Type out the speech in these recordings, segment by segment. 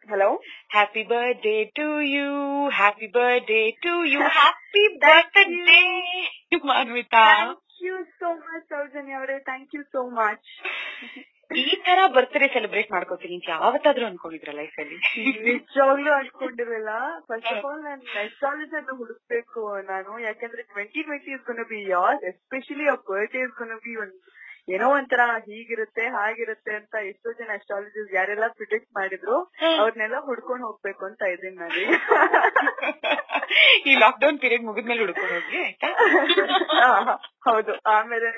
Hello happy birthday to you happy birthday to you happy birthday Manvitha thank you so much Soujanya ಅವರೇ thank you so much ಈ ತರ birthday celebrate ಮಾಡ್ಕೋತೀನಿ ಅಂತ ಯಾವತ್ತಾದ್ರೂ ಅನ್ಕೊಂಡಿದ್ರ life ಅಲ್ಲಿ ನಿಜವಾಗ್ಲೂ ಅನ್ಕೊಂಡಿರಲಿಲ್ಲ ಫಸ್ಟ್ ಆಫ್ ಆಲ್ ನಾನು ಅಸ್ಟ್ರಾಲಜರ್ ಅನ್ನು ಹುಡುಕ್ಬೇಕು ನಾನು ಯಾಕಂದ್ರೆ twenty twenty is gonna be year especially ಆ ಬರ್ಡೇ ಇಸ್ ಗೊನ್ ಬಿ ಒಂದ್ ಏನೋ ಒಂಥರ ಹೀಗಿರುತ್ತೆ ಹಾಗಿರುತ್ತೆ ಅಂತ ಎಷ್ಟೋ ಜನ ಅಸ್ಟ್ರಾಲಜರ್ಸ್ ಯಾರೆಲ್ಲ ಪ್ರಿಡಿಕ್ಟ್ ಮಾಡಿದ್ರು ಅವ್ರನ್ನೆಲ್ಲ ಹುಡ್ಕೊಂಡು ಹೋಗ್ಬೇಕು ಅಂತ ಇದೀನಿ ನಾನು ಈ ಲಾಕ್ ಡೌನ್ ಪೀರಿಯಡ್ ಮುಗಿದ್ಮೇಲೆ ಹುಡ್ಕೊಂಡು ಹೋಗಿ ಆಯ್ತಾ ಹಾ, ಹೌದು ಆಮೇಲೆ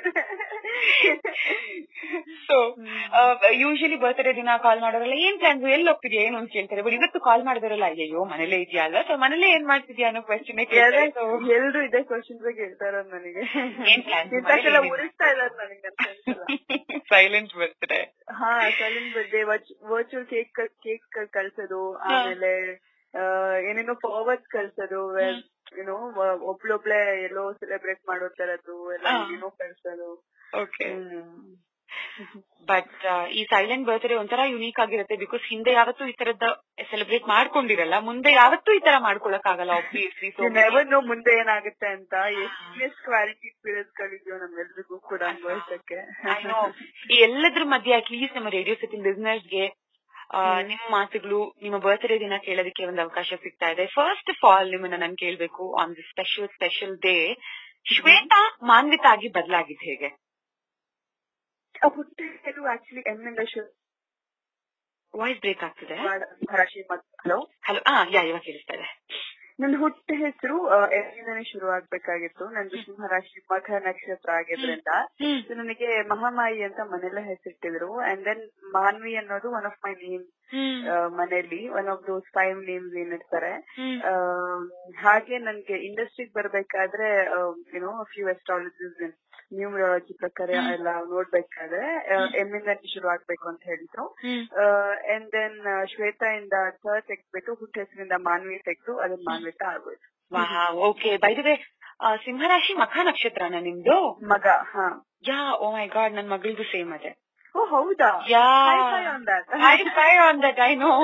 ಸೊ ಯೂಶಲಿ ಬರ್ತ್ಡೇ ದಿನ ಕಾಲ್ ಮಾಡೋರಲ್ಲ ಏನ್ ಪ್ಲಾನ್ಸ್ ಎಲ್ಲಿ ಹೋಗ್ತಿದ್ಯಾ ಏನು ಅಂತ ಕೇಳ್ತಾರೆ ಬಟ್ ಇವತ್ತು ಕಾಲ್ ಮಾಡಿದಾರಲ್ಲ ಅಯ್ಯೋ ಮನೇಲೇ ಇದೆಯಾ ಅಲ್ಲ ಸೊ ಮನೇಲೇ ಏನ್ ಮಾಡ್ತಿದ್ಯಾ ಅನ್ನೋ ಕ್ವಶನ್ ಎಲ್ರು ಇದೇ ಕ್ವಶನ್ಸ್ ಕೇಳ್ತಾರ ನನಗೆ ಏನ್ plans? ಇಂಥಕ್ಕೆಲ್ಲ ಉರಿಸ್ತಾ ಇದಾರೆ ನನಗೆ ಅಂತ ಅನ್ಸಲ್ಲ. ಸೈಲೆಂಟ್ ಬರ್ತ್ಡೇ ಹಾ silent birthday virtual cake cake ಕಳ್ಸೋದು ಆಮೇಲೆ ಆ, ಏನೇನೋ ಫಾರ್ವರ್ಡ್ ಕಳ್ಸೋದು ಏನೋ ಒಬ್ಳೊಬ್ಳೆ ಎಲ್ಲೋ ಸೆಲೆಬ್ರೇಟ್ ಮಾಡೋ ತರದ್ದು ಎಲ್ಲ ಹಾ. ಏನೋ ಕಳ್ಸೋದು ಓಕೆ ಹ್ಮ್. ಬಟ್ ಈ ಸೈಲೆಂಟ್ ಬರ್ತ್ಡೇ ಒಂಥರ ಯುನೀಕ್ ಆಗಿರುತ್ತೆ ಬಿಕಾಸ್ ಹಿಂದೆ ಯಾವತ್ತೂ ಈ ತರದ ಸೆಲೆಬ್ರೇಟ್ ಮಾಡ್ಕೊಂಡಿರಲ್ಲ ಮುಂದೆ ಯಾವತ್ತೂ ಈ ತರ ಮಾಡ್ಕೊಳಕ್ ಆಗಲ್ಲ obviously so You never know ಮುಂದೆ ಏನಾಗುತ್ತೆ ಅಂತ ಎಷ್ಟು ಕ್ವಾಲಿಟಿ ಎಕ್ಸ್ಪೀರಿಯನ್ಸ್ ಗಳಿದ್ಯೋ ನಮ್ಗೆಲ್ರಿಗೂ ಕೂಡ ಅನ್ಭವಿಸಕ್ಕೆ ಈ ಎಲ್ಲದ್ರ ಮಧ್ಯೆ ಅಟ್ಲೀಸ್ಟ್ ನಮ್ಮ ರೇಡಿಯೋ ಸಿಟಿ ಬಿಸ್ನೆಸ್ ಗೆ ಆ, ನಿಮ್ಮ ಮಾತುಗಳು ನಿಮ್ಮ ಬರ್ತ್ಡೇ ದಿನ ಕೇಳೋದಕ್ಕೆ ಒಂದು ಅವಕಾಶ ಸಿಗ್ತಾ ಇದೆ ಫಸ್ಟ್ ಆಫ್ ಆಲ್ ನಿಮ್ಮನ್ನ ನಾನು ಕೇಳ್ಬೇಕು on the special special day Shwetha Manvitha ಆಗಿ ಬದಲಾಗಿದ್ದು ಹೇಗೆ ಆ ಹುಟ್ಟಿದ್ರು ಆಕ್ಚುಲಿ ಎಮ್ಮಿಂದ ಶುರು ವಾಯ್ಸ್ ಬ್ರೇಕ್ ಆಗ್ತಿದೆ ರಾಶಿ ಹಲೋ ಹಲೋ ಹಾ ಯಾ ಇವಾಗ ಕೇಳಿಸ್ತಾ ಇದೆ ನನ್ನ ಹುಟ್ಟ ಹೆಸರು ಎಲ್ಲಿಂದಾನೆ ಶುರು ಆಗ್ಬೇಕಾಗಿತ್ತು ನಂದು ಸಿಂಹರಾಶಿ ಮಘ ನಕ್ಷತ್ರ ಆಗಿದ್ರಿಂದ So ನನಗೆ ಮಹಾಮಾಯಿ ಅಂತ ಮನೆಯಲ್ಲ ಹೆಸರಿಟ್ಟಿದ್ರು ಅಂಡ್ ದೆನ್ ಮಾನ್ವಿ ಅನ್ನೋದು ಒನ್ ಆಫ್ ಮೈ ನೇಮ್ ಮನೆಯಲ್ಲಿ one of those five names ಏನಿರ್ತಾರೆ ಆ, ಹಾಗೆ ನನ್ಗೆ ಇಂಡಸ್ಟ್ರಿಗೆ ಬರ್ಬೇಕಾದ್ರೆ ಏನೋ ಫ್ಯೂ ಅಸ್ಟ್ರಾಲಜಿಸ್ ನ್ಯೂಮರಾಲಜಿ ಪ್ರಕಾರ ಎಲ್ಲ ನೋಡ್ಬೇಕಾದ್ರೆ ಎಮ್ಮಿಂದ ಶುರು ಆಗ್ಬೇಕು ಅಂತ ಹೇಳಿದ್ರು ಅಂಡ್ ದೆನ್ ಶ್ವೇತಾ ಇಂದ ಥ ತೆಗ್ದ್ಬಿಟ್ಟು ಹುಟ್ಟ ಹೆಸರಿಂದ ಮಾನ್ವಿ ತೆಗ್ದು ಅದನ್ನ ಮಾನ್ವಿತ ಆಗೋಯ್ತು ಓಕೆ ಬೈ ದ ವೇ ಸಿಂಹರಾಶಿ ಮಖ ನಕ್ಷತ್ರನ ನಿಮ್ದು ಮಗ ಹಾ ಯಾ ಓ ಮೈ ಗಾಡ್ ನನ್ ಮಗಳಿಗೂ ಸೇಮ್ ಅದೇ ಓ ಹೌದಾ ಯಾ High five on that. High five on that, I know.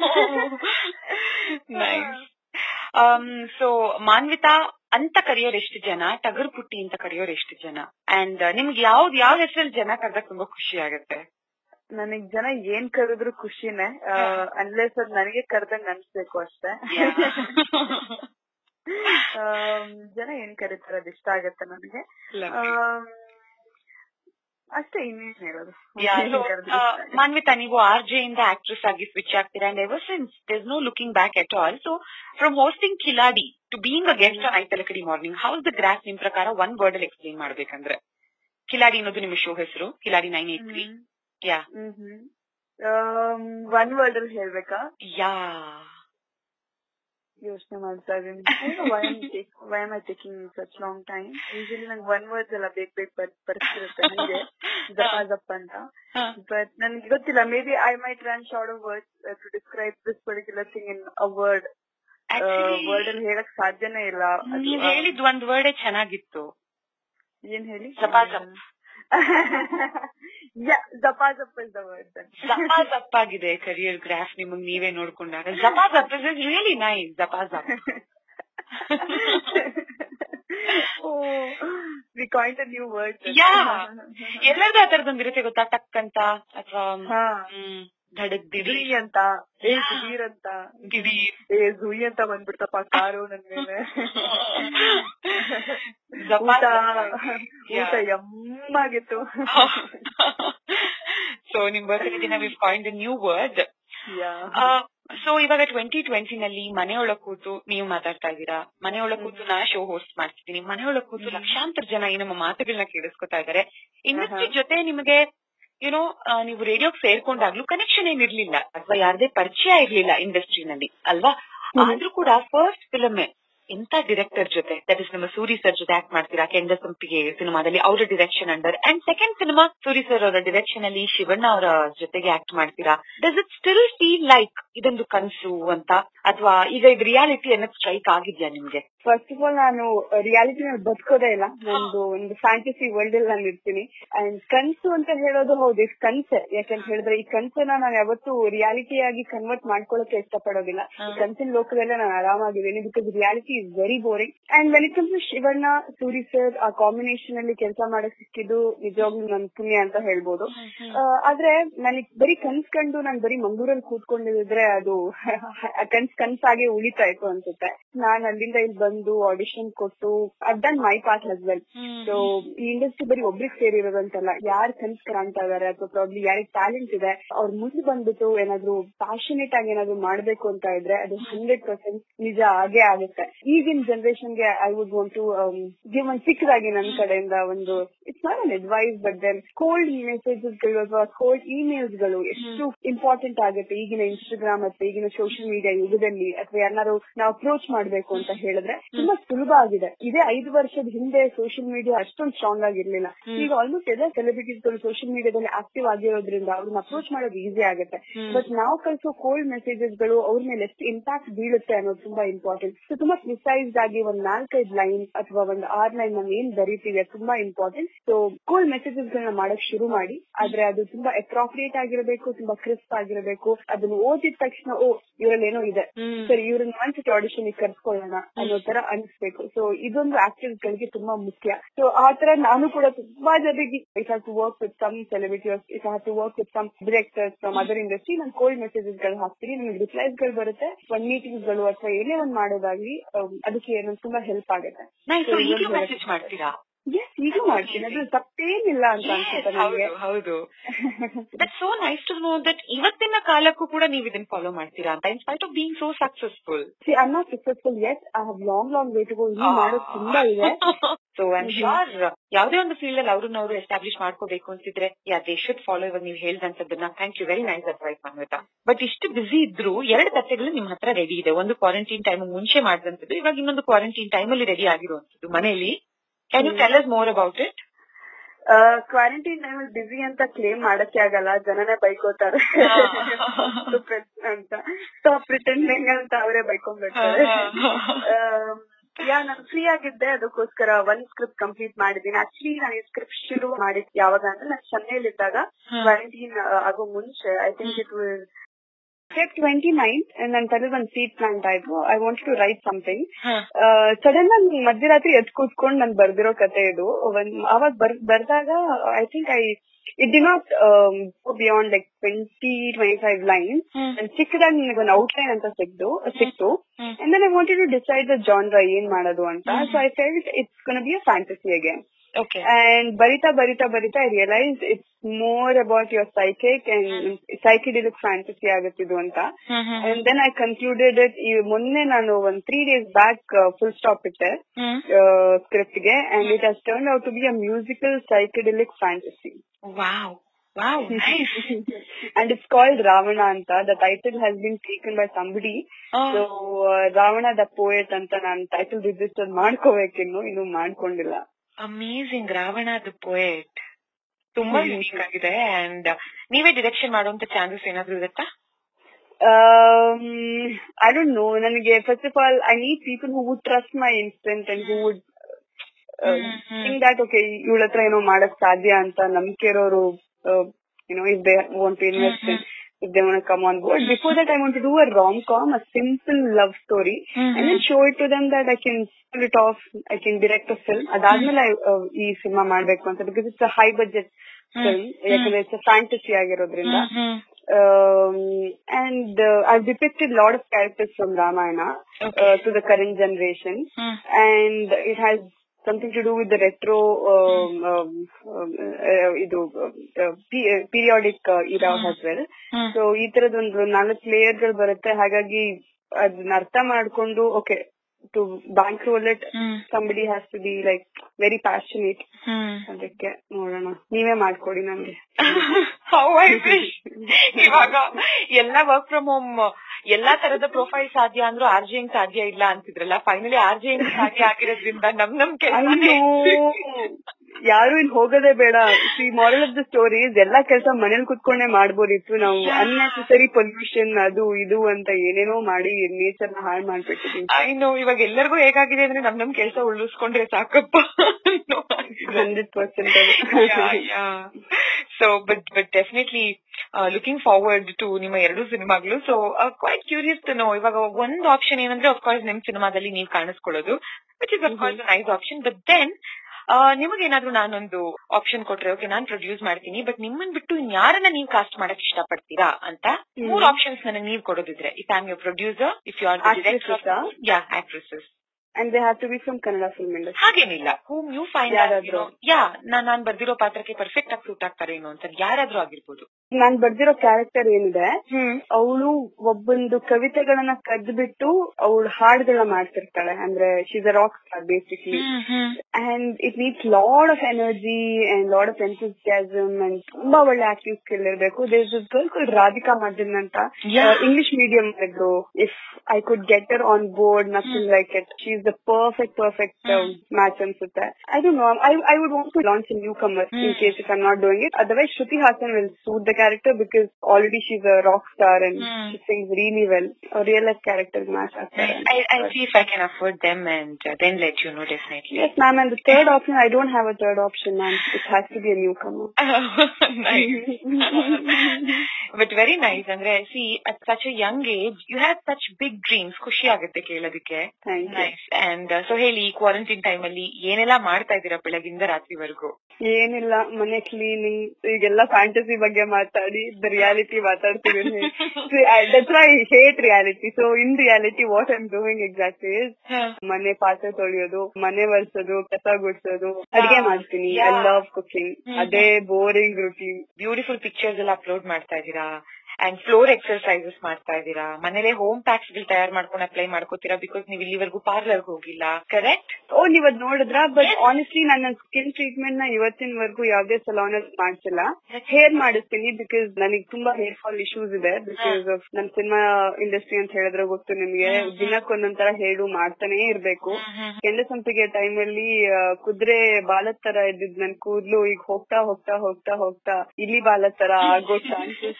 nice. Um, so Manvita ಅಂತ ಕರೆಯೋರು ಎಷ್ಟು ಜನ ಟಗರ್ ಪುಟ್ಟಿ ಅಂತ ಕರೆಯೋರು ಎಷ್ಟು ಜನ ಅಂಡ್ ನಿಮ್ಗೆ ಯಾವ್ದು ಯಾವ ಹೆಸರಲ್ಲಿ ಜನ ಕರೆದಾಗ ತುಂಬಾ ಖುಷಿ ಆಗುತ್ತೆ ನನಗ್ ಜನ ಏನ್ ಕರೆದ್ರು ಖುಷಿನೇ ಅನ್ಲೆಸ್ ಅದ್ ನನಗೆ ಕರ್ದಂಗ್ ಅನ್ಸ್ಬೇಕು ಅಷ್ಟೇ ಆಮ್, ಜನ ಏನ್ ಕರೀತಾರೆ ಅದ್ ಇಷ್ಟ ಆಗತ್ತೆ ನನಗೆ ಆಮ್, ಅಷ್ಟೇ ಇನ್ನೇನ್ ಹೇಳೋದು Yeah, ಏನ್ so, ಕರೆದ್ರು ಆ, ಇಷ್ಟ ಆಗತ್ತೆ. ಮಾನ್ವಿತಾ ನೀವು ಆರ್ ಜೆ ಇಂದ ಆಕ್ಟ್ರೆಸ್ ಆಗಿ ಸ್ವಿಚ್ ಆಗ್ತೀರಾ and ever since there no looking back at all so from hosting Kiladi to being a guest on ಐ ತಲಕಡಿ ಮಾರ್ನಿಂಗ್ ಹೌಸ್ ದ ಗ್ರಾಫ್ ನಿಮ್ ಪ್ರಕಾರ ಒನ್ ವರ್ಡ್ ಅಲ್ಲಿ ಎಕ್ಸ್ಪ್ಲೇನ್ ಮಾಡ್ಬೇಕಂದ್ರೆ ಕಿಲಾಡಿ ಅನ್ನೋದು ನಿಮ್ಮ ಶೋ ಹೆಸರು Kiladi nine eight three yeah hmm hmm um, one word ಅಲ್ಲಿ ಹೇಳ್ಬೇಕಾ ಯಾ ಯೋಚನೆ ಮಾಡ್ತಾ ಇದೀನಿ why am I taking such long time usually ನಂಗೆ ಒನ್ ವರ್ಡ್ಸ್ ಎಲ್ಲ ಬೇಕ್ ಬೇಕ್ ಬರ್ತಿರುತ್ತೆ ನಂಗೆ ಜಪ ಜಪ್ ಅಂತ ಬಟ್ ನನ್ಗೆ ಗೊತ್ತಿಲ್ಲ maybe I might run short of words to describe this particular thing in a word word ಅಲ್ಲಿ ಹೇಳಕ್ ಸಾಧ್ಯನೇ ಇಲ್ಲ ಅದು, ನೀವ್ ಆ, ಹೇಳಿದ್ ಒಂದ್ ವರ್ಡೇ ಚೆನ್ನಾಗಿತ್ತು ಏನ್ ಹೇಳಿ ಜಪ ಜಪ್. ಜಪ ಜಪ್ ಇಸ್ ದ ವರ್ಡ್ ಜಪ ಜಪ್ ಆಗಿದೆ ಕರಿಯರ್ ಗ್ರಾಫ್ ನಿಮಗ್ ನೀವೇ ನೋಡ್ಕೊಂಡಾಗ ಜಪ ಜಪ್ ಇಸ್ ರಿಯಲಿ ನೈಸ್ ಜಪ ಜಪ್ we coined a new word yeah ಎಲ್ಲರದು ಆ ತರದೊಂದಿರುತ್ತೆ ಗೊತ್ತಾ ಟಕ್ ಅಂತ ಅಥವಾ ಹಾ ಹ್ಮ್ ಧಡಕ್ ದಿಢೀರ್ ದಿಢೀರ್ ಅಂತ ಏ ದಿಢೀರ್ ಅಂತ ದಿಢೀರ್. ಏ ಜುಯಿ ಅಂತ ಬಂದ್ಬಿಡ್ತಪ್ಪ ಕಾರು ನನ್ ಮೇಲೆ ಜಪ ಊಟ ಜಪ್. ಊಟ Yeah. ಯಮ್ಮಾಗಿತ್ತು ಸೊ ನಿಮ್ ಬರ್ತ್ಡೇ ದಿನ we point new word Yeah. So ಇವಾಗ ಟ್ವೆಂಟಿ ಟ್ವೆಂಟಿ ನಲ್ಲಿ ಮನೆಯೊಳಗ್ ಕೂತು ನೀವು ಮಾತಾಡ್ತಾ ಇದ್ದೀರಾ ಮನೆಯೊಳಗ್ ಕೂತು ನಾ ಶೋ ಹೋಸ್ಟ್ ಮಾಡ್ತಿದ್ದೀನಿ ಮನೆಯೊಳಗ್ ಕೂತು ಲಕ್ಷಾಂತರ ಜನ ಈ ನಮ್ಮ ಮಾತುಗಳನ್ನ ಕೇಳಿಸ್ಕೊತಾ ಇದಾರೆ ಇಂಡಸ್ಟ್ರಿ ಜೊತೆ ನಿಮಗೆ ಯುನೋ ನೀವು ರೇಡಿಯೋಗ್ ಸೇರ್ಕೊಂಡಾಗ್ಲೂ ಕನೆಕ್ಷನ್ ಏನಿರ್ಲಿಲ್ಲ ಅಥವಾ ಯಾರದೇ ಪರಿಚಯ ಇರ್ಲಿಲ್ಲ ಇಂಡಸ್ಟ್ರಿನಲ್ಲಿ ಅಲ್ವಾ ಆದ್ರೂ ಕೂಡ ಫಸ್ಟ್ ಫಿಲಮ್ ಎಂತ ಡೈರೆಕ್ಟರ್ ಜೊತೆ ದಟ್ ಇಸ್ ನಮ್ಮ ಸೂರಿ ಸರ್ ಜೊತೆ ಆಕ್ಟ್ ಮಾಡ್ತೀರಾ ಕೆಂಡ ಸಂಪಿಗೆ ಸಿನಿಮಾದಲ್ಲಿ ಅವರ direction under and second cinema Suri sir ಅವರ ಡಿರೆಕ್ಷನ್ ಅಲ್ಲಿ ಶಿವಣ್ಣ ಅವರ ಜೊತೆಗೆ ಆಕ್ಟ್ ಮಾಡ್ತೀರಾ does it still feel like ಇದೊಂದು ಕನಸು ಅಂತ ಅಥವಾ ಈಗ ಇದು ರಿಯಾಲಿಟಿ ಅನ್ನೋದು ಸ್ಟ್ರೈಕ್ ಆಗಿದ್ಯಾ ನಿಮ್ಗೆ ಫಸ್ಟ್ ಆಫ್ ಆಲ್ ನಾನು ರಿಯಾಲಿಟಿ ಬದುಕೋದೇ ಇಲ್ಲ ನಂದು ಒಂದು ಫ್ಯಾಂಟಸಿ ವರ್ಲ್ಡ್ ಅಲ್ಲಿ ನಾನು ಇರ್ತೀನಿ ಅಂಡ್ ಕನ್ಸು ಅಂತ ಹೇಳೋದು ಹೌದು ಇದು ಕನ್ಸೆ ಯಾಕಂತ ಹೇಳಿದ್ರೆ ಈ ಕನ್ಸನ್ನ ನಾನು ಯಾವತ್ತು ರಿಯಾಲಿಟಿ ಆಗಿ ಕನ್ವರ್ಟ್ ಮಾಡ್ಕೊಳ್ಳೋಕೆ ಇಷ್ಟಪಡೋದಿಲ್ಲ ಈ ಕನ್ಸಿನ ಲೋಕದಲ್ಲೇ ನಾನು ಆರಾಮಾಗಿದ್ದೀನಿ because reality is very boring and when it comes to Shivanna Suri sir ಆ ಕಾಂಬಿನೇಷನ್ ಅಲ್ಲಿ ಕೆಲಸ ಮಾಡಕ್ ಸಿಕ್ಕಿದ್ದು ನಿಜವಾಗ್ಲೂ ನನ್ ಪುಣ್ಯ ಅಂತ ಹೇಳ್ಬೋದು ಆ, ಆದ್ರೆ ನನಗ್ ಬರೀ ಕನ್ಸ್ ಕಂಡು ನಾನು ಬರೀ ಮಂಗಳೂರಲ್ಲಿ ಕೂತ್ಕೊಂಡಿದ್ರೆ ಅದು ಕನ್ಸ್ ಕನ್ಸಾಗೆ ಉಳಿತಾ ಇತ್ತು ಅನ್ಸುತ್ತೆ ನಾನ್ ಅಲ್ಲಿಂದ ಇಲ್ಲಿ ಬಂದು ಆಡಿಷನ್ ಕೊಟ್ಟು had done my part as well so ಈ ಇಂಡಸ್ಟ್ರಿ ಬರೀ ಒಬ್ರಿಗೆ ಸೇರಿರೋದಂತಲ್ಲ ಯಾರ್ ಕನ್ಸ್ ಕಾಣ್ತಾ ಇದಾರೆ ಅಥವಾ ಪ್ರಾಬ್ಲಿ ಯಾರಿಗೆ ಟ್ಯಾಲೆಂಟ್ ಇದೆ ಅವ್ರ ಮುಂದೆ ಬಂದ್ಬಿಟ್ಟು ಏನಾದ್ರು ಪ್ಯಾಷನೇಟ್ ಆಗಿ ಏನಾದ್ರು ಮಾಡ್ಬೇಕು ಅಂತ ಇದ್ರೆ ಅದು ಹಂಡ್ರೆಡ್ ಪರ್ಸೆಂಟ್ ನಿಜ ಆಗೇ ಆಗುತ್ತೆ ಈಗಿನ ಜನರೇಷನ್ ಗೆ I would want to give ಒಂದ್ ಚಿಕ್ಕದಾಗಿ ನನ್ನ ಕಡೆಯಿಂದ ಒಂದು it's not an advice but then cold messages ಗಳು ಅಥವಾ ಕೋಲ್ಡ್ ಇಮೇಲ್ಸ್ ಗಳು ಎಷ್ಟು ಇಂಪಾರ್ಟೆಂಟ್ ಆಗುತ್ತೆ ಈಗಿನ ಇನ್ಸ್ಟಾಗ್ರಾಮ್ ಅಥವಾ ಈಗಿನ ಸೋಷಿಯಲ್ ಮೀಡಿಯಾ ಯುಗದಲ್ಲಿ ಅಥವಾ ಯಾರು ನಾವು ಅಪ್ರೋಚ್ ಮಾಡ್ಬೇಕು ಅಂತ ಹೇಳಿದ್ರೆ ತುಂಬಾ ಸುಲಭ ಆಗಿದೆ ಇದೇ ಐದು ವರ್ಷದ ಹಿಂದೆ ಸೋಷಿಯಲ್ ಮೀಡಿಯಾ ಅಷ್ಟೊಂದು ಸ್ಟ್ರಾಂಗ್ ಆಗಿರ್ಲಿಲ್ಲ ಈಗ ಆಲ್ಮೋಸ್ಟ್ ಎಲ್ಲ ಸೆಲೆಬ್ರಿಟೀಸ್ ಗಳು ಸೋಷಿಯಲ್ ಮೀಡಿಯಾದಲ್ಲಿ ಆಕ್ಟಿವ್ ಆಗಿರೋದ್ರಿಂದ ಅವ್ರನ್ನ ಅಪ್ರೋಚ್ ಮಾಡೋದು ಈಸಿ ಆಗುತ್ತೆ ಬಟ್ ನಾವು ಕಳಿಸೋ ಕೋಲ್ಡ್ ಮೆಸೇಜಸ್ ಗಳು ಅವ್ರ ಮೇಲೆ ಎಷ್ಟು ಇಂಪ್ಯಾಕ್ಟ್ ಬೀಳುತ್ತೆ ಅನ್ನೋದು ತುಂಬಾ ಇಂಪಾರ್ಟೆಂಟ್ ಸೊ ತುಂಬಾ ಪ್ರಿಸೈಸ್ ಆಗಿ ಒಂದ್ ನಾಲ್ಕೈದು ಲೈನ್ ಅಥವಾ ಒಂದ್ ಆರ್ ಲೈನ್ ನಾವು ಏನ್ ಬರೀತೀವಿ ಅದು ತುಂಬಾ ಇಂಪಾರ್ಟೆಂಟ್ ಸೊ ಕೋಲ್ಡ್ ಮೆಸೇಜಸ್ ಗಳನ್ನ ಮಾಡಕ್ ಶುರು ಮಾಡಿ ಆದ್ರೆ ಅದು ತುಂಬಾ ಅಪ್ರಾಪ್ರಿಯೇಟ್ ಆಗಿರಬೇಕು ತುಂಬಾ ಕ್ರಿಸ್ಪ್ ಆಗಿರಬೇಕು ಅದನ್ನ ಓದಿದ ತಕ್ಷಣ ಓ ಇವರಲ್ಲಿ ಏನೋ ಇದೆ ಸರಿ ಇವ್ರನ್ನ ಒಂದ್ಸತಿ ಆಡಿಷನ್ ಕರ್ಸ್ಕೊಳ್ಳೋಣ ಅನ್ನೋ ತರ ಅನಿಸ್ಬೇಕು ಸೊ ಇದೊಂದು ಆಕ್ಟರ್ಸ್ ಗಳಿಗೆ ತುಂಬಾ ಮುಖ್ಯ ಸೊ ಆ ತರ ನಾನು ಕೂಡ ತುಂಬಾ ಜನರಿಗೆ it have to work with some celebrities it have to work with some directors from other industry ನಾನು ಕೋಲ್ಡ್ ಮೆಸೇಜಸ್ ಗಳು ಹಾಕ್ತೀನಿ ನಿಮ್ಗೆ ರಿಪ್ಲೈಸ್ ಗಳು ಬರುತ್ತೆ ಒಂದ್ ಮೀಟಿಂಗ್ಸ್ ಗಳು ಅಥವಾ ಏನೇ ಒಂದ್ ಮಾಡೋದಾಗ್ಲಿ ಅಮ್, ಅದಕ್ಕೆ ನಂಗೆ ತುಂಬಾ ಹೆಲ್ಪ್ ಆಗುತ್ತೆ ನೈಸ್ So, ಈಗಲೂ ಇದೊಂದು ಮೆಸೇಜ್ ಮಾಡ್ತೀರಾ ಎಸ್ ಈಗ ಮಾಡ್ತೀನಿ ಅದು ತಪ್ಪೇನಿಲ್ಲ ಅಂತ ಅನ್ಸುತ್ತೆ ಹೌದು ನನಗೆ ಹೌದು that so nice to know that ಇವತ್ತಿನ ಕಾಲಕ್ಕೂ ಕೂಡ ನೀವು ಇದನ್ನ ಫಾಲೋ ಮಾಡ್ತೀರಾ ಅಂತ in spite of being so successful see I not successful as I have long long way to go ಇನ್ನೂ ಮಾಡೋದು ತುಂಬಾ ಇದೆ ಸೊ ಐಮ್ ಶೋರ್ ಯಾವುದೇ ಒಂದು ಫೀಲ್ಡ್ ಅಲ್ಲಿ ಅವ್ರನ್ನ ಅವರು ಎಸ್ಟಾಬ್ಲಿಷ್ ಮಾಡ್ಕೋಬೇಕು ಅಂತಿದ್ರೆ ಯಾ ದೇ ಶುಡ್ ಫಾಲೋ ಇವಾಗ ನೀವು ಹೇಳ್ದಂತದನ್ನ thank you very nice advice Anvitha but ಇಷ್ಟು ಬಿಸಿ ಇದ್ರು ಎರಡು ಕಥೆಗಳು ನಿಮ್ ಹತ್ರ ರೆಡಿ ಇದೆ ಒಂದು ಕ್ವಾರಂಟೈನ್ ಟೈಮ್ ಮುಂಚೆ ಮಾಡಿದಂತದ್ದು ಇವಾಗ ಇನ್ನೊಂದು ಕ್ವಾರಂಟೈನ್ ಟೈಮ್ ಅಲ್ಲಿ ರೆಡಿ ಆಗಿರುವಂತದ್ದು ಮನೆಯಲ್ಲಿ can you tell us more about it quarantine time ಅಲ್ಲಿ ಬಿಸಿ ಅಂತ ಕ್ಲೇಮ್ ಮಾಡಕ್ಕೆ ಆಗಲ್ಲ ಜನನೇ ಬೈಕೋತಾರೆ ಅಂತ ಸೊ ಪ್ರಿಟೆಂಡಿಂಗ್ ಅಂತ ಅವರೇ ಬೈಕೊಂಡ್ಬಿಡ್ತಾರೆ ಯಾ ನಾನು ಫ್ರೀ ಆಗಿದ್ದೆ ಅದಕ್ಕೋಸ್ಕರ ಒಂದ್ ಸ್ಕ್ರಿಪ್ಟ್ ಕಂಪ್ಲೀಟ್ ಮಾಡಿದ್ದೀನಿ ಆಕ್ಚುಲಿ ನಾನು ಈ ಸ್ಕ್ರಿಪ್ಟ್ ಶುರು ಮಾಡಿದ್ ಯಾವಾಗ ಅಂದ್ರೆ ನಾನು ಚೆನ್ನೈಲಿದ್ದಾಗ ಕ್ವಾರಂಟೈನ್ ಆಗೋ ಮುಂಚೆ I think it will step twenty nine ನನ್ನ ತಲೆ ಒಂದು ಸೀಟ್ ಪ್ಲಾಂಟ್ ಆಯ್ತು I want to write something sudden ಆಗಿ ಮಧ್ಯರಾತ್ರಿ ಎದ್ ಕೂತ್ಕೊಂಡು ನಾನು ಬರ್ದಿರೋ ಕತೆ ಇದು ಒಂದ್ ಅವಾಗ ಬರ್ ಬರ್ದಾಗ I think I did not beyond like twenty twenty five line ಚಿಕ್ಕದಾಗಿ ನನಗೆ ಒಂದು ಔಟ್ಲೈನ್ ಅಂತ ಸಿಕ್ತು ಸಿಕ್ತು and then I wanted to decide the genre ಏನ್ ಮಾಡೋದು ಅಂತ so I felt it's gonna be a fantasy again okay and barita barita barita i realized it's more about your psychic and psychedelic fantasy ಆಗುತ್ತಿದ್ದು ಅಂತ and then i concluded it ಈ ಮೊನ್ನೆ ನಾನು ಒಂದ್ three days back full stop ಇಟ್ಟೆ script ಗೆ and it has turned out to be a musical psychedelic fantasy wow wow nice and it's called ravana anta the title has been taken by somebody so uh, ravana the poet ಅಂತ ನಾನು title register ಮಾಡ್ಕೋಬೇಕಿನ್ನು ಇನ್ನು ಮಾಡ್ಕೊಂಡಿಲ್ಲ amazing Ravana the poet ತುಂಬಾ unique ಆಗಿದೆ and ನೀವೇ direction ಮಾಡುವಂತ chances ಏನಾದ್ರು ಇರುತ್ತಾ Um, I don't know. ನನಗೆ first of all, I need people who would trust my instinct and who would uh, think that okay, ಇವಳ ಹತ್ರ ಏನೋ ಮಾಡಕ್ ಸಾಧ್ಯ ಅಂತ ನಂಬಿಕೆ ಇರೋರು you know if they want to invest in if they want to come on board. Before that, I want to do a rom-com, a simple love story, and then show it to them that I can pull it off, I can direct a film. ಅದಾದ್ಮೇಲೆ I, uh, ಈ cinema ಮಾಡ್ಬೇಕು ಅಂತ because it's a high budget film, ಯಾಕಂದ್ರೆ it's a fantasy ಆಗಿರೋದ್ರಿಂದ. Um, and uh, I've depicted a lot of characters from Ramayana uh, to the current generation, and it has something to do with the retro um, um, um, uh, ಇದು uh, pe- periodic uh, era as well. So ಈ ತರದೊಂದು ನಾಲ್ಕು layer ಗಳು ಬರುತ್ತೆ ಹಾಗಾಗಿ ಅದನ್ನ ಅರ್ಥ ಮಾಡ್ಕೊಂಡು okay to bankroll it somebody has to be like very passionate ಅದಕ್ಕೆ ನೋಡೋಣ ನೀವೇ ಮಾಡ್ಕೊಡಿ ನನ್ಗೆ ಹೌ ಐ ವಿಶ್ ಇವಾಗ ಎಲ್ಲ ವರ್ಕ್ ಫ್ರಮ್ ಹೋಮ್ ಎಲ್ಲಾ ತರದ ಪ್ರೊಫೈಲ್ ಸಾಧ್ಯ ಅಂದ್ರೂ ಆರ್ ಜೆ ಸಾಧ್ಯ ಇಲ್ಲ ಅಂತಿದ್ರಲ್ಲ ಫೈನಲಿ ಆರ್ ಜೆ ಸಾಧ್ಯ ಆಗಿರೋದ್ರಿಂದ ನಮ್ ನಮ್ ಕೆಲಸ ಯಾರು ಇಲ್ಲಿ ಹೋಗೋದೇ ಬೇಡ see moral of the stories ಎಲ್ಲಾ ಕೆಲಸ ಮನೇಲಿ ಕುತ್ಕೊಂಡೇ ಮಾಡ್ಬೋದಿತ್ತು ನಾವು ಅನ್ನೆಸೆಸರಿ ಪೊಲ್ಯೂಷನ್ ಅದು ಇದು ಅಂತ ಏನೇನೋ ಮಾಡಿ ನೇಚರ್ ನ ಹಾಳು ಮಾಡ್ಬಿಟ್ಟಿದೀವಿ ಐ ನೋ ಇವಾಗ ಎಲ್ಲರಿಗೂ ಹೇಗಾಗಿದೆ ಅಂದ್ರೆ ನಮ್ ನಮ್ ಕೆಲಸ ಉಳಿಸ್ಕೊಂಡ್ರೆ ಸಾಕಪ್ಪ hundred percent so but but definitely looking forward to ನಿಮ್ಮ ಎರಡು ಸಿನಿಮಾಗಳು so quite curious to know ಇವಾಗ ಒಂದ್ ಆಪ್ಷನ್ ಏನಂದ್ರೆ ಅಫ್ಕೋರ್ಸ್ ನಿಮ್ ಸಿನಿಮಾದಲ್ಲಿ ನೀವು ಕಾಣಿಸ್ಕೊಳ್ಳೋದು which is of course nice option but then ನಿಮಗೇನಾದ್ರೂ ನಾನೊಂದು ಆಪ್ಷನ್ ಕೊಟ್ರೆ ಓಕೆ ನಾನ್ ಪ್ರೊಡ್ಯೂಸ್ ಮಾಡ್ತೀನಿ ಬಟ್ ನಿಮ್ಮನ್ ಬಿಟ್ಟು ಇನ್ಯಾರನ್ನ ನೀವು ಕಾಸ್ಟ್ ಮಾಡಕ್ ಇಷ್ಟಪಡ್ತೀರಾ ಅಂತ ಮೂರ್ ಆಪ್ಷನ್ಸ್ ನನಗೆ ನೀವು ಕೊಡೋದಿದ್ರೆ if am your producer if you are yeah actresses and they have to be from Kannada film industry ಹಾಗೇನಿಲ್ಲ ಹೂಮ್ ಯು ಫೈಂಡ್ ಯಾರಾದ್ರೂ. ಯಾ ನಾನ್ ನಾನ್ ಬರ್ದಿರೋ ಪಾತ್ರಕ್ಕೆ ಪರ್ಫೆಕ್ಟ್ ಆಗಿ ಸೂಟ್ ಆಗ್ತಾರೆ ಏನೋ ಅಂತ ಯಾರಾದ್ರೂ ಆಗಿರ್ಬೋದು ನಾನ್ ಬರ್ದಿರೋ ಕ್ಯಾರೆಕ್ಟರ್ ಏನಿದೆ ಹ್ಮ್ ಅವಳು ಒಬ್ಬೊಂದು ಕವಿತೆಗಳನ್ನ ಕದ್ಬಿಟ್ಟು ಅವಳು ಹಾಡುಗಳನ್ನ ಮಾಡ್ತಿರ್ತಾಳೆ ಅಂದ್ರೆ she's a rock star basically and it needs lot of energy and lot of enthusiasm and ತುಂಬಾ ಒಳ್ಳೆ ಆಕ್ಟಿಂಗ್ ಸ್ಕಿಲ್ ಇರಬೇಕು there is girl called Radhika Madan ಅಂತ Yeah. ಇಂಗ್ಲಿಷ್ ಮೀಡಿಯಂ ಇದ್ರು if I could get her on board nothing like it she is the perfect perfect match ಅನ್ಸುತ್ತೆ I don't know I I would want to launch newcomer in case if I not doing it otherwise Shruti Haasan will suit the character because already she is a rock star and Hmm. She sings really well real life character match ಆಗ್ತಾರೆ I, I'll see if I can afford them and uh, then let you know definitely. Yes, ma'am. And the third option, I don't have a third option, ma'am. It has to be a newcomer. nice. but very nice. ಅಂದ್ರೆ see at such a young age, you had such big dreams. ಖುಷಿ ಆಗುತ್ತೆ ಕೇಳೋದಕ್ಕೆ. Thank you. Nice and so ಹೇಳಿ quarantine time ಅಲ್ಲಿ ಏನೆಲ್ಲ ಮಾಡ್ತಾ ಇದ್ದೀರಾ ಬೆಳಗಿಂದ ರಾತ್ರಿವರೆಗೂ ಏನಿಲ್ಲ ಮನೆ ಕ್ಲೀನಿಂಗ್ ಈಗೆಲ್ಲ ಫ್ಯಾಂಟಸಿ ಬಗ್ಗೆ ಮಾತಾಡಿ ದ ರಿಯಾಲಿಟಿ ಮಾತಾಡ್ತಿದ್ದೀನಿ that's why hate reality so in reality what I'm doing exactly is ಮನೆ ಪಾತ್ರೆ ತೊಳೆಯೋದು ಮನೆ ಒರೆಸೋದು ಕಸ ಗುಡ್ಸೋದು ಅಡಿಗೆ ಮಾಡ್ತೀನಿ I Yeah. Love cooking hmm. ಅದೇ ಬೋರಿಂಗ್ ರುಟೀನ್ ಬ್ಯೂಟಿಫುಲ್ ಪಿಕ್ಚರ್ಸ್ ಎಲ್ಲ ಅಪ್ಲೋಡ್ ಮಾಡ್ತಾ ಇದ್ದೀರಾ ಅಂಡ್ ಫ್ಲೋರ್ ಎಕ್ಸರ್ಸೈಸಸ್ ಮಾಡ್ತಾ ಇದ್ದೀರಾ ಮನೇಲೆ ಹೋಮ್ ಪ್ಯಾಕ್ಸ್ ಗಳು ತಯಾರು ಮಾಡ್ಕೊಂಡು ಅಪ್ಲೈ ಮಾಡ್ಕೋತೀರಾ ಬಿಕಾಸ್ ನೀವು ಇಲ್ಲಿವರೆಗೂ ಪಾರ್ಲರ್ ಹೋಗಿಲ್ಲ ಕರೆಕ್ಟ್ ಓ ನೀವ್ ಅದ್ ನೋಡಿದ್ರ ಬಟ್ ಆನೆಸ್ಟ್ಲಿ ನನ್ನ ಸ್ಕಿನ್ ಟ್ರೀಟ್ಮೆಂಟ್ ನ ಇವತ್ತಿನವರೆಗೂ ಯಾವ್ದೇ ಸಲೂನ್ ಅಲ್ಲಿ ಮಾಡ್ಸಿಲ್ಲ ಹೇರ್ ಮಾಡಿಸ್ತೀನಿ ಬಿಕಾಸ್ ನನಗೆ ತುಂಬಾ ಹೇರ್ ಫಾಲ್ ಇಶ್ಯೂಸ್ ಇದೆ ಬಿಕಾಸ್ ಆಫ್ ನಮ್ ಸಿನಿಮಾ ಇಂಡಸ್ಟ್ರಿ ಅಂತ ಹೇಳಿದ್ರೆ ಗೊತ್ತು ನಿಮ್ಗೆ ದಿನಕ್ಕೊಂದೊಂದ್ ತರ ಹೇಳು ಮಾಡ್ತಾನೆ ಇರ್ಬೇಕು ಕೆಂಡ ಸಂಪಿಗೆ ಟೈಮ್ ಅಲ್ಲಿ ಆ, ಕುದುರೆ ಬಾಲದ್ ತರ ಇದ್ದಿದ್ ನನ್ ಕೂದ್ಲು ಈಗ ಹೋಗ್ತಾ ಹೋಗ್ತಾ ಹೋಗ್ತಾ ಹೋಗ್ತಾ ಇಲ್ಲಿ ಬಾಲದ್ ತರ ಆಗೋ ಚಾನ್ಸಸ್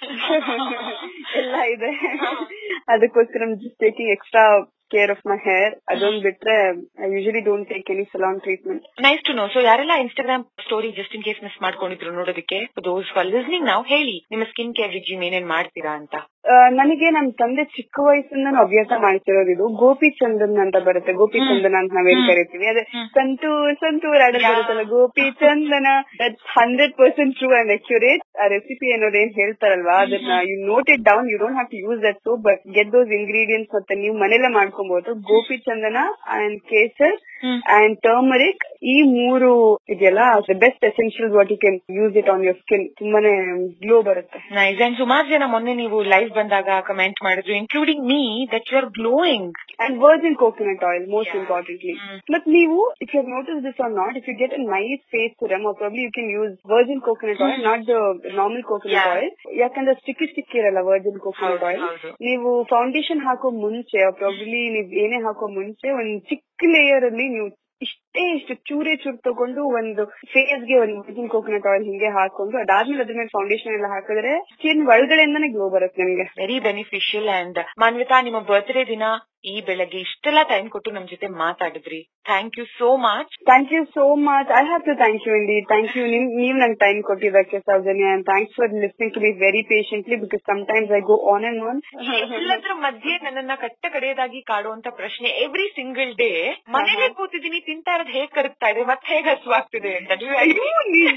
ಎಲ್ಲ ಇದೆ ಅದಕ್ಕೋಸ್ಕರ just taking extra care of my hair ಅದೊಂದ್ ಬಿಟ್ರೆ I usually don't take any salon treatment nice to know so ಯಾರೆಲ್ಲ Instagram story just in case miss ಮಾಡ್ಕೊಂಡಿದ್ರು ನೋಡೋದಕ್ಕೆ ದೋಸ್ ಫಾರ್ ಲಿಸ್ನಿಂಗ್ ನಾವು ಹೇಳಿ ನಿಮ್ಮ ಸ್ಕಿನ್ ಕೇರ್ ರಿಜ್ಯೂಮ್ ಏನೇನ್ ಮಾಡ್ತೀರಾ ಅಂತ ನನಗೆ ನಮ್ ತಂದೆ ಚಿಕ್ಕ ವಯಸ್ಸಿಂದ ಅಭ್ಯಾಸ ಮಾಡ್ತಿರೋದು ಇದು ಗೋಪಿ ಚಂದನ್ ಅಂತ ಬರುತ್ತೆ ಗೋಪಿ ಚಂದನ ಅಂತ ನಾವೇನ್ ಕರಿತೀವಿ ಅದೇ ಸಂತೂರ್ ಸಂತೂರ್ ಆಡಲ್ ಬರುತ್ತಲ್ಲ gopi chandan that hundred percent true and accurate ಆ ರೆಸಿಪಿ ಅನ್ನೋದು ಏನ್ ಹೇಳ್ತಾರಲ್ವಾ ಅದನ್ನ you note it down you don't have to use that soap but get those ingredients ಮತ್ತೆ ನೀವು ಮನೇಲೆ ಮಾಡ್ಕೊಬಹುದು gopi chandan and kesar and turmeric ಈ ಮೂರು ಇದೆಯಲ್ಲ best essentials what you can use it on your skin ತುಂಬಾನೇ ಗ್ಲೋ ಬರುತ್ತೆ ನೈಸ್ ಅಂಡ್ ಸುಮಾರು ಜನ ಮೊನ್ನೆ ನೀವು ಲೈವ್ ಬಂದಾಗ ಕಮೆಂಟ್ ಮಾಡಿದ್ರು including me that you are glowing and virgin coconut oil most Yeah. importantly Mm. but ನೀವು if you have noticed this or not if you get a nice face serum or probably you can use virgin coconut oil not the normal coconut Yeah. oil ಯಾಕಂದ್ರೆ sticky stick ಇರಲ್ಲ virgin coconut oil ಹೌದು ನೀವು foundation ಹಾಕೋ ಮುಂಚೆ probably ನೀವ್ ಏನೇ ಹಾಕೋ ಮುಂಚೆ ಒಂದ್ ಚಿಕ್ಕ ಲೇಯರ್ ಅಲ್ಲಿ ನೀವು ಇಷ್ಟೇ ಇಷ್ಟು ಚೂರೇ ಚೂರ್ ತಗೊಂಡು ಒಂದು ಫೇಸ್ ಗೆ ಒಂದು virgin coconut oil ಹಿಂಗೆ ಹಾಕೊಂಡು ಅದಾದ್ಮೇಲೆ ಅದ್ರ ಮೇಲೆ ಫೌಂಡೇಶನ್ ಎಲ್ಲ ಹಾಕಿದ್ರೆ ಸ್ಕಿನ್ ಒಳಗಡೆಯಿಂದಾನೇ ಗ್ಲೋ ಬರುತ್ತೆ ನಿಮ್ಗೆ ವೆರಿ ಬೆನಿಫಿಷಿಯಲ್ ಅಂಡ್ ಮಾನ್ವಿತಾ ನಿಮ್ಮ ಬರ್ತ್ಡೇ ದಿನ ಈ ಬೆಳಗ್ಗೆ ಇಷ್ಟೆಲ್ಲ ಟೈಮ್ ಕೊಟ್ಟು ನಮ್ ಜೊತೆ ಮಾತಾಡಿದ್ರಿ thank you so much thank you so much I have to thank you ಇಂಡಿ ಥ್ಯಾಂಕ್ ಯು ನಿಮ್ ನೀವ್ ನಂಗೆ ಟೈಮ್ ಕೊಟ್ಟಿದ್ದಕ್ಕೆ Soujanya and thanks for listening to be very patiently because sometimes I go on and on ಎಲ್ಲದ್ರ ಮಧ್ಯೆ ನನ್ನನ್ನ ಕಟ್ಟ ಕಡೆಯದಾಗಿ ಕಾಡುವಂತ ಪ್ರಶ್ನೆ ಎವ್ರಿ ಸಿಂಗಲ್ ಡೇ ಮನೇಲೆ ಕೂತಿದ್ದೀನಿ ತಿಂತಾ ಇರೋದು ಹೇಗ್ ಕರಗ್ತಾ ಇದೆ ಮತ್ತೆ ಹೇಗ್ ಹಸುವಾಗ್ತಿದೆ ಅಂತ Do you agree?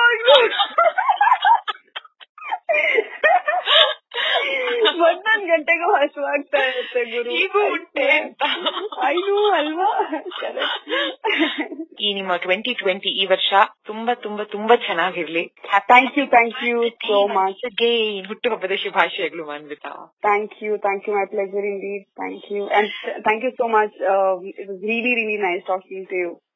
ಒಂದೊಂದ್ ಗಂಟೆಗೂ ಹಸುವಾಗ್ತಾ ಇರುತ್ತೆ ಗುರು ಈಗೂ ಉಂಟೆ ಅಂತ ಐದು ಅಲ್ವಾ ಈ ನಿಮ್ಮ ಟ್ವೆಂಟಿ ಟ್ವೆಂಟಿ ಈ ವರ್ಷ ತುಂಬಾ ತುಂಬಾ ತುಂಬಾ ಚೆನ್ನಾಗಿರ್ಲಿ thank you thank you so much again ಹುಟ್ಟುಹಬ್ಬದ ಶುಭಾಶಯಗಳು Manvitha thank you thank you my pleasure indeed thank you and thank you so much it was really really nice talking to you